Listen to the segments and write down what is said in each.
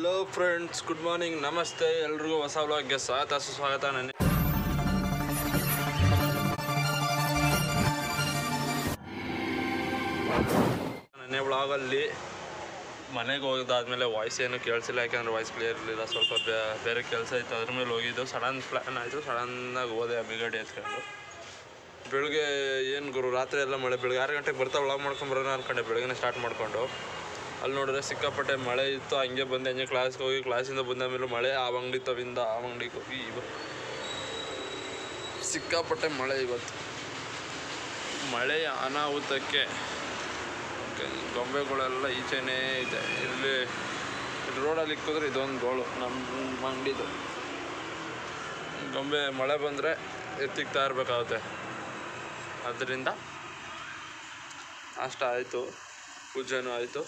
hello friends good morning ನಮಸ್ತೆ ಎಲ್ರಿಗೂ ಹೊಸ ವ್ಲಾಗ್ಗೆ ಸ್ವಾಗತ ಸುಸ್ವಾಗತ ನನ್ನ ನೆನ್ನೆ ವ್ಲಾಗಲ್ಲಿ ಮನೆಗೆ ಹೋಗಿದ್ದಾದ್ಮೇಲೆ ವಾಯ್ಸ್ ಏನು ಕೇಳಿಸಿಲ್ಲ ಯಾಕಂದ್ರೆ ವಾಯ್ಸ್ ಕ್ಲಿಯರ್ ಇರಲಿಲ್ಲ ಸ್ವಲ್ಪ ಬೇ- ಬೇರೆ ಕೆಲಸ ಇತ್ತು ಅದ್ರ ಮೇಲೆ ಹೋಗಿದ್ದು ಸಡನ್ ಪ್ಲ್ಯಾನ್ ಆಯಿತು ಸಡನ್ನಾಗಿ ಹೋದೆ ಅಬ್ಬಿಗಡಿ ಹತ್ಕೊಂಡು ಬೆಳಗ್ಗೆ ಏನು ಗುರು ರಾತ್ರಿ ಎಲ್ಲ ಮಳೆ ಬೆಳಗ್ಗೆ ಆರು ಗಂಟೆಗೆ ಬರ್ತಾ ವ್ಲಾಗ್ ಮಾಡ್ಕೊಂಬರೋಣ ಅನ್ಕೊಂಡೆ ಬೆಳಗ್ಗೆ ಸ್ಟಾರ್ಟ್ ಮಾಡಿಕೊಂಡು ಅಲ್ಲಿ ನೋಡಿದ್ರೆ ಸಿಕ್ಕಾಪಟ್ಟೆ ಮಳೆ ಇತ್ತು ಹಂಗೆ ಬಂದೆ ಹಂಗೆ ಕ್ಲಾಸ್ಗೆ ಹೋಗಿ ಕ್ಲಾಸಿಂದ ಬಂದ ಮೇಲೆ ಮಳೆ ಆ ಅಂಗಡಿ ತವಿಂದ ಆ ಅಂಗಡಿಗೆ ಹೋಗಿ ಇವ ಸಿಕ್ಕಾಪಟ್ಟೆ ಮಳೆ ಇವತ್ತು ಮಳೆಯ ಅನಾಹುತಕ್ಕೆ ಗ- ಗೊಂಬೆಗಳೆಲ್ಲ ಈಚೆನೇ ಇದೆ ಇಲ್ಲಿ ಇಲ್ಲಿ ರೋಡಲ್ಲಿ ಇಕ್ಕಿದ್ರೆ ಇದೊಂದು ಗೋಳು ನಮ್ಮ ಅಂಗಡಿದು ಗೊಂಬೆ ಮಳೆ ಬಂದರೆ ಎತ್ತಿಕ್ತಾ ಇರಬೇಕಾಗುತ್ತೆ ಅದರಿಂದ ಅಷ್ಟ ಆಯಿತು ಪೂಜೆನೂ ಆಯಿತು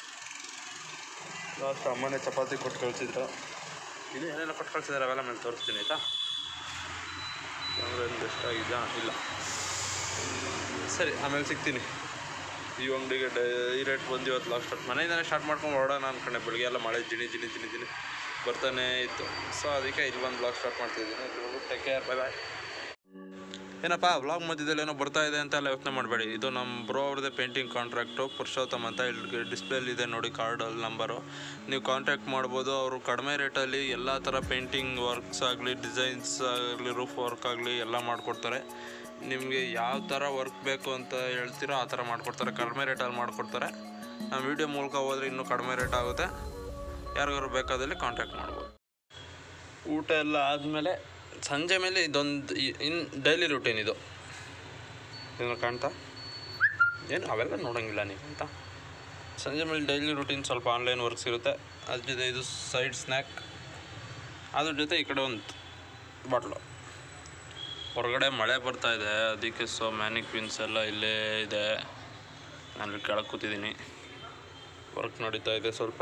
ಲಾಸ್ಟ್ ಅಮ್ಮನೇ ಚಪಾತಿ ಕೊಟ್ಟು ಕಳಿಸಿದ್ರು ಇದು ಏನೇನೋ ಕೊಟ್ಟು ಕಳಿಸಿದ್ದಾರೆ ಅವೆಲ್ಲ ಮೇಲೆ ತೋರಿಸ್ತೀನಿ ಆಯಿತಾ ಕ್ಯಾಮ್ರಾ ಎಷ್ಟಾಗಿದೆಯಾ ಇಲ್ಲ ಸರಿ ಆಮೇಲೆ ಸಿಗ್ತೀನಿ ಈ ಅಂಗಡಿಗೆ ಡೈ ರೇಟ್ ಬಂದು ಇವತ್ತು ಲಾಸ್ಟ್ ಸ್ಟಾರ್ಟ್ ಮನೆಯಿಂದನೇ ಸ್ಟಾರ್ಟ್ ಮಾಡ್ಕೊಂಡು ಹೊರಡೋಣ ಅನ್ಕೊಂಡೆ ಬೆಳಗ್ಗೆ ಎಲ್ಲ ಮಳೆ ಜಿನಿ ಜಿನಿ ಜಿನಿ ಜಿನಿ ಬರ್ತಾನೆ ಇತ್ತು ಸೊ ಅದಕ್ಕೆ ಇಲ್ಲಿ ಬಂದು ಬ್ಲಾಗ್ ಸ್ಟಾರ್ಟ್ ಮಾಡ್ತಿದ್ದೀನಿ ಟೇಕ್ ಕೇರ್ ಬೈ ಬಾಯ್ ಏನಪ್ಪ ವ್ಲಾಗ್ ಮಧ್ಯದಲ್ಲಿ ಏನೋ ಬರ್ತಾ ಇದೆ ಅಂತ ಎಲ್ಲ ಯೋಚನೆ ಮಾಡಬೇಡಿ ಇದು ನಮ್ಮ ಬ್ರೋ ಅವ್ರದ್ದೇ ಪೇಂಟಿಂಗ್ ಕಾಂಟ್ರಾಕ್ಟು ಪುರುಷೋತ್ತಮ್ ಅಂತ ಇಲ್ಲಿ ಡಿಸ್ಪ್ಲೇಲಿ ಇದೆ ನೋಡಿ ಕಾರ್ಡಲ್ಲಿ ನಂಬರು ನೀವು ಕಾಂಟ್ಯಾಕ್ಟ್ ಮಾಡ್ಬೋದು ಅವರು ಕಡಿಮೆ ರೇಟಲ್ಲಿ ಎಲ್ಲ ಥರ ಪೇಂಟಿಂಗ್ ವರ್ಕ್ಸ್ ಆಗಲಿ ಡಿಸೈನ್ಸ್ ಆಗಲಿ ರೂಫ್ ವರ್ಕ್ ಆಗಲಿ ಎಲ್ಲ ಮಾಡಿಕೊಡ್ತಾರೆ ನಿಮಗೆ ಯಾವ ಥರ ವರ್ಕ್ ಬೇಕು ಅಂತ ಹೇಳ್ತೀರೋ ಆ ಥರ ಮಾಡಿಕೊಡ್ತಾರೆ ಕಡಿಮೆ ರೇಟಲ್ಲಿ ಮಾಡಿಕೊಡ್ತಾರೆ ನಮ್ಮ ವಿಡಿಯೋ ಮೂಲಕ ಹೋದರೆ ಇನ್ನೂ ಕಡಿಮೆ ರೇಟ್ ಆಗುತ್ತೆ ಯಾರಿಗಾರು ಬೇಕಾದಲ್ಲಿ ಕಾಂಟ್ಯಾಕ್ಟ್ ಮಾಡ್ಬೋದು ಊಟ ಎಲ್ಲ ಆದಮೇಲೆ ಸಂಜೆ ಮೇಲೆ ಇದೊಂದು ಇನ್ ಡೈಲಿ ರೂಟೀನ್ ಇದು ಏನೋ ಕಾಣ್ತಾ ಏನು ಅವೆಲ್ಲ ನೋಡೋಂಗಿಲ್ಲ ನೀವು ಅಂತ ಸಂಜೆ ಮೇಲೆ ಡೈಲಿ ರೂಟೀನ್ ಸ್ವಲ್ಪ ಆನ್ಲೈನ್ ವರ್ಕ್ಸ್ ಇರುತ್ತೆ ಅದ್ರ ಜೊತೆ ಇದು ಸೈಡ್ ಸ್ನ್ಯಾಕ್ ಅದ್ರ ಜೊತೆ ಈ ಕಡೆ ಒಂದು ಬಾಟ್ಲು ಹೊರಗಡೆ ಮಳೆ ಬರ್ತಾ ಇದೆ ಅದಕ್ಕೆ ಸೊ ಮ್ಯಾನಿಕ್ವಿನ್ಸ್ ಎಲ್ಲ ಇಲ್ಲೇ ಇದೆ ನಾನು ಇಲ್ಲಿ ಕೆಳಗೆ ಕೂತಿದ್ದೀನಿ ವರ್ಕ್ ನಡೀತಾ ಇದೆ ಸ್ವಲ್ಪ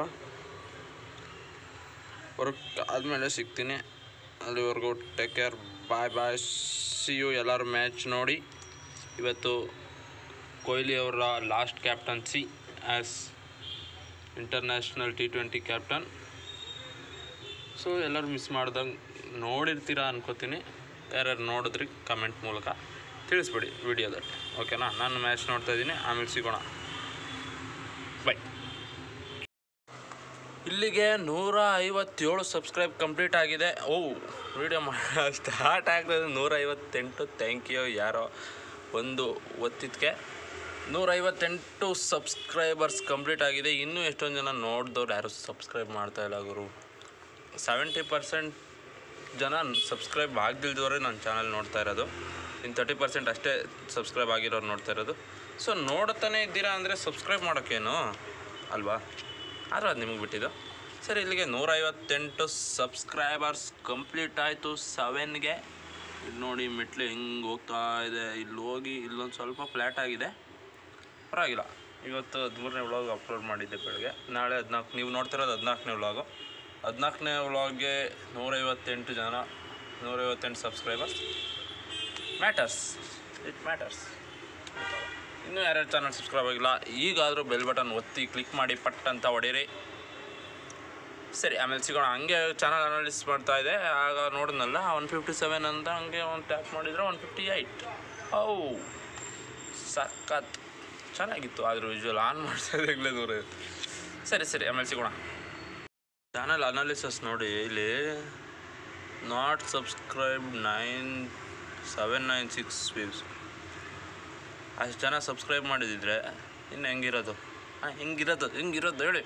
ವರ್ಕ್ ಆದಮೇಲೆ ಸಿಗ್ತೀನಿ ಅಲ್ಲಿವರೆಗೂ take care bye bye see you ಎಲ್ಲರೂ ಮ್ಯಾಚ್ ನೋಡಿ ಇವತ್ತು ಕೊಹ್ಲಿ ಅವರ last captaincy as international T twenty captain so ಎಲ್ಲರೂ ಮಿಸ್ ಮಾಡ್ದಂಗೆ ನೋಡಿರ್ತೀರಾ ಅನ್ಕೋತೀನಿ ಯಾರ್ಯಾರು ನೋಡಿದ್ರಿ ಕಮೆಂಟ್ ಮೂಲಕ ತಿಳಿಸ್ಬಿಡಿ ವಿಡಿಯೋದಲ್ಲಿ ಓಕೆನಾ ನಾನು ಮ್ಯಾಚ್ ನೋಡ್ತಾ ಇದ್ದೀನಿ ಆಮೇಲೆ ಸಿಗೋಣ ಬೈ ಇಲ್ಲಿಗೆ ನೂರ ಐವತ್ತೇಳು ಸಬ್ಸ್ಕ್ರೈಬ್ ಕಂಪ್ಲೀಟ್ ಆಗಿದೆ ಓ ವಿಡಿಯೋ ಸ್ಟಾರ್ಟ್ ಆಗ್ತದೆ ನೂರ ಐವತ್ತೆಂಟು ಥ್ಯಾಂಕ್ ಯು ಯಾರೋ ಒಂದು ಒತ್ತಿದ್ಕೆ ನೂರೈವತ್ತೆಂಟು ಸಬ್ಸ್ಕ್ರೈಬರ್ಸ್ ಕಂಪ್ಲೀಟ್ ಆಗಿದೆ ಇನ್ನೂ ಎಷ್ಟೊಂದು ಜನ ನೋಡಿದವ್ರು ಯಾರು ಸಬ್ಸ್ಕ್ರೈಬ್ ಮಾಡ್ತಾ ಇಲ್ಲ ಗುರು ಸೆವೆಂಟಿ ಪರ್ಸೆಂಟ್ ಜನ ಸಬ್ಸ್ಕ್ರೈಬ್ ಆಗದಿಲ್ದವರೇ ನನ್ನ ಚಾನಲ್ ನೋಡ್ತಾ ಇರೋದು ಇನ್ನು ತರ್ಟಿ ಪರ್ಸೆಂಟ್ ಅಷ್ಟೇ ಸಬ್ಸ್ಕ್ರೈಬ್ ಆಗಿರೋರು ನೋಡ್ತಾ ಇರೋದು ಸೊ ನೋಡ್ತಾನೆ ಇದ್ದೀರಾ ಅಂದರೆ ಸಬ್ಸ್ಕ್ರೈಬ್ ಮಾಡೋಕ್ಕೇನು ಅಲ್ವಾ ಆದರೂ ಅದು ನಿಮಗೆ ಬಿಟ್ಟಿದ್ದು ಸರಿ ಇಲ್ಲಿಗೆ ನೂರೈವತ್ತೆಂಟು ಸಬ್ಸ್ಕ್ರೈಬರ್ಸ್ ಕಂಪ್ಲೀಟ್ ಆಯಿತು ಸೆವೆನ್ಗೆ ಇಲ್ಲಿ ನೋಡಿ ಮೆಟ್ಲು ಹೆಂಗೆ ಹೋಗ್ತಾ ಇದೆ ಇಲ್ಲಿ ಹೋಗಿ ಇಲ್ಲೊಂದು ಸ್ವಲ್ಪ ಫ್ಲ್ಯಾಟ್ ಆಗಿದೆ ಪರವಾಗಿಲ್ಲ ಇವತ್ತು ಹದಿಮೂರನೇ ವ್ಲಾಗ್ ಅಪ್ಲೋಡ್ ಮಾಡಿದ್ದೆ ಬೆಳಗ್ಗೆ ನಾಳೆ ಹದಿನಾಲ್ಕು ನೀವು ನೋಡ್ತಿರೋದು ಹದಿನಾಲ್ಕನೇ ವ್ಲಾಗು ಹದಿನಾಲ್ಕನೇ ವ್ಲಾಗ್ಗೆ ನೂರೈವತ್ತೆಂಟು ಜನ ನೂರೈವತ್ತೆಂಟು ಸಬ್ಸ್ಕ್ರೈಬರ್ಸ್ ಮ್ಯಾಟರ್ಸ್ ಇಟ್ ಮ್ಯಾಟರ್ಸ್ ಇನ್ನೂ ಯಾರ್ಯಾರು ಚಾನಲ್ ಸಬ್ಸ್ಕ್ರೈಬ್ ಆಗಿಲ್ಲ ಈಗಾದರೂ ಬೆಲ್ ಬಟನ್ ಒತ್ತಿ ಕ್ಲಿಕ್ ಮಾಡಿ ಪಟ್ ಅಂತ ಹೊಡೀರಿ ಸರಿ ಆಮೇಲೆ ಸಿಗೋಣ ಹಂಗೆ ಚಾನಲ್ ಅನಾಲಿಸ್ ಮಾಡ್ತಾ ಇದೆ ಆಗ ನೋಡಿದ್ನಲ್ಲ ಒನ್ ಫಿಫ್ಟಿ ಸೆವೆನ್ ಅಂತ ಹಂಗೆ ಒಂದು ಟ್ಯಾಪ್ ಮಾಡಿದರೆ ಒನ್ ಫಿಫ್ಟಿ ಏಯ್ಟ್ ಔ ಸಖತ್ ಚೆನ್ನಾಗಿತ್ತು ಆದರೂ ವಿಜುವಲ್ ಆನ್ ಮಾಡ್ತಾ ಇದ್ದಾಗಲೇ ದೂರ ಇತ್ತು ಸರಿ ಸರಿ ಆಮೇಲೆ ಸಿಗೋಣ ಚಾನಲ್ ಅನಾಲಿಸಸ್ ನೋಡಿ ಇಲ್ಲಿ not subscribe nine seven nine six views ಅಷ್ಟು ಜನ ಸಬ್ಸ್ಕ್ರೈಬ್ ಮಾಡಿದಿದ್ರೆ ಇನ್ನು ಹೆಂಗಿರೋದು ಹಾಂ ಹೆಂಗಿರೋದು ಹೆಂಗಿರೋದು ಹೇಳಿ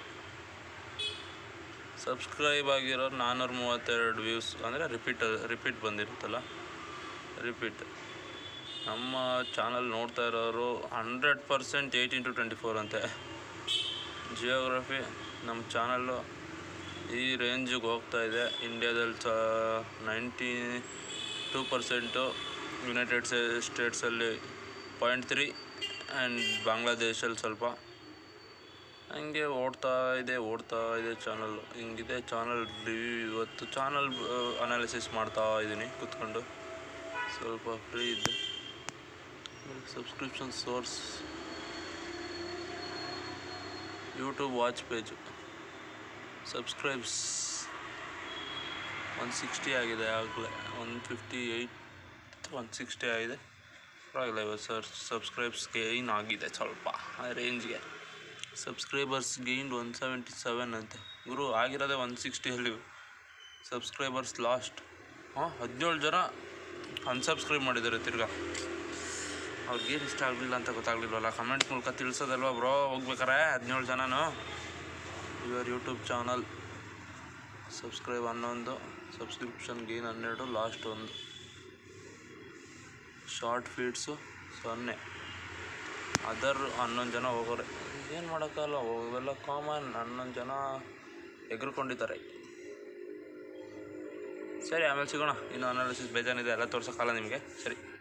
ಸಬ್ಸ್ಕ್ರೈಬ್ ಆಗಿರೋ ನಾನ್ನೂರ ಮೂವತ್ತೆರಡು ವ್ಯೂಸ್ ಅಂದರೆ ರಿಪೀಟ್ ರಿಪೀಟ್ ಬಂದಿರುತ್ತಲ್ಲ ರಿಪೀಟ್ ನಮ್ಮ ಚಾನಲ್ ನೋಡ್ತಾ ಇರೋರು hundred percent eight into twenty four ಅಂತೆ ಜಿಯೋಗ್ರಫಿ ನಮ್ಮ ಚಾನಲ್ಲು ಈ ರೇಂಜಿಗೆ ಹೋಗ್ತಾ ಇದೆ ಇಂಡ್ಯಾದಲ್ಲಿ ಸ ನೈಂಟಿ ಟೂ ಪರ್ಸೆಂಟು ಯುನೈಟೆಡ್ ಸ್ಟೇಟ್ಸಲ್ಲಿ ಪಾಯಿಂಟ್ ತ್ರೀ ಆ್ಯಂಡ್ ಬಾಂಗ್ಲಾದೇಶಲ್ಲಿ ಸ್ವಲ್ಪ ಹಂಗೆ ಓಡ್ತಾ ಇದೆ ಓಡ್ತಾ ಇದೆ ಚಾನಲ್ ಹಿಂಗಿದೆ ಚಾನಲ್ ರಿವ್ಯೂ ಇವತ್ತು ಚಾನಲ್ ಅನಾಲಿಸಿಸ್ ಮಾಡ್ತಾ ಇದ್ದೀನಿ ಕೂತ್ಕೊಂಡು ಸ್ವಲ್ಪ ಫ್ರೀ ಇದ್ದೆ subscription source YouTube watch page subscribes one sixty ಆಗಿದೆ ಆಗಲೇ one fifty eight one sixty ಆಗಿದೆ ಪರವಾಗಿಲ್ಲ ಇವತ್ತು ಸರ್ ಸಬ್ಸ್ಕ್ರೈಬ್ಸ್ ಗೇನ್ ಆಗಿದೆ ಸ್ವಲ್ಪ ಆ ರೇಂಜ್ಗೆ subscribers gained one seventy seven ಅಂತೆ ಗುರು ಆಗಿರೋದೇ ಒನ್ ಸಿಕ್ಸ್ಟಿಯಲ್ಲಿ ಸಬ್ಸ್ಕ್ರೈಬರ್ಸ್ ಲಾಸ್ಟ್ ಹಾಂ ಹದಿನೇಳು ಜನ ಅನ್ಸಬ್ಸ್ಕ್ರೈಬ್ ಮಾಡಿದ್ದಾರೆ ತಿರ್ಗಾ ಅವ್ರಿಗೇನು ಇಷ್ಟ ಆಗಲಿಲ್ಲ ಅಂತ ಗೊತ್ತಾಗಲಿಲ್ವಲ್ಲ ಕಮೆಂಟ್ ಮೂಲಕ ತಿಳಿಸೋದಲ್ವ ಬ್ರೋ ಹೋಗ್ಬೇಕಾರೆ ಹದಿನೇಳು ಜನನು ಯುವರ್ ಯೂಟ್ಯೂಬ್ ಚಾನಲ್ ಸಬ್ಸ್ಕ್ರೈಬ್ ಹನ್ನೊಂದು ಸಬ್ಸ್ಕ್ರಿಪ್ಷನ್ ಗೇನ್ ಹನ್ನೆರಡು ಲಾಸ್ಟ್ ಒಂದು ಶಾರ್ಟ್ ಫೀಡ್ಸು ಸೊನ್ನೆ ಅದರ್ ಹನ್ನೊಂದು ಜನ ಹೋಗೋರೆ ಏನು ಮಾಡೋಕ್ಕಲ್ಲ ಅವೆಲ್ಲ ಕಾಮನ್ ಹನ್ನೊಂದು ಜನ ಎಗ್ರುಕೊಂಡಿದ್ದಾರೆ ಸರಿ ಆಮೇಲೆ ಸಿಗೋಣ ಇನ್ನು ಅನಾಲಿಸಿಸ್ ಬೇಜಾನಿದೆ ಎಲ್ಲ ತೋರ್ಸೋಕ್ಕಲ್ಲ ನಿಮಗೆ ಸರಿ